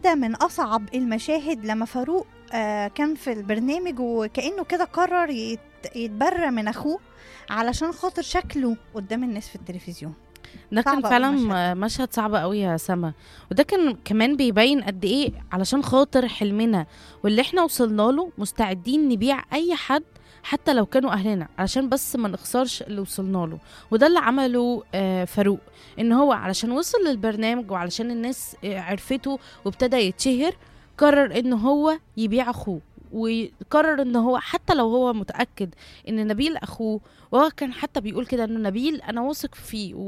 واحدة من أصعب المشاهد لما فاروق آه، كان في البرنامج وكأنه كده قرر يت- يتبرى من أخوه علشان خاطر شكله قدام الناس في التلفزيون ده كان صعب أوي فعلا المشهد مشهد صعب قوي يا سما وده كان كمان بيبين قد ايه علشان خاطر حلمنا واللي احنا وصلنا له مستعدين نبيع اي حد حتى لو كانوا اهلنا علشان بس ما نخسرش اللي وصلنا له وده اللي عمله آه، فاروق ان هو علشان وصل للبرنامج وعلشان الناس آه، عرفته وابتدى يتشهر قرر ان هو يبيع اخوه وقرر ان هو حتى لو هو متاكد ان نبيل اخوه وهو كان حتى بيقول كده انه نبيل انا واثق فيه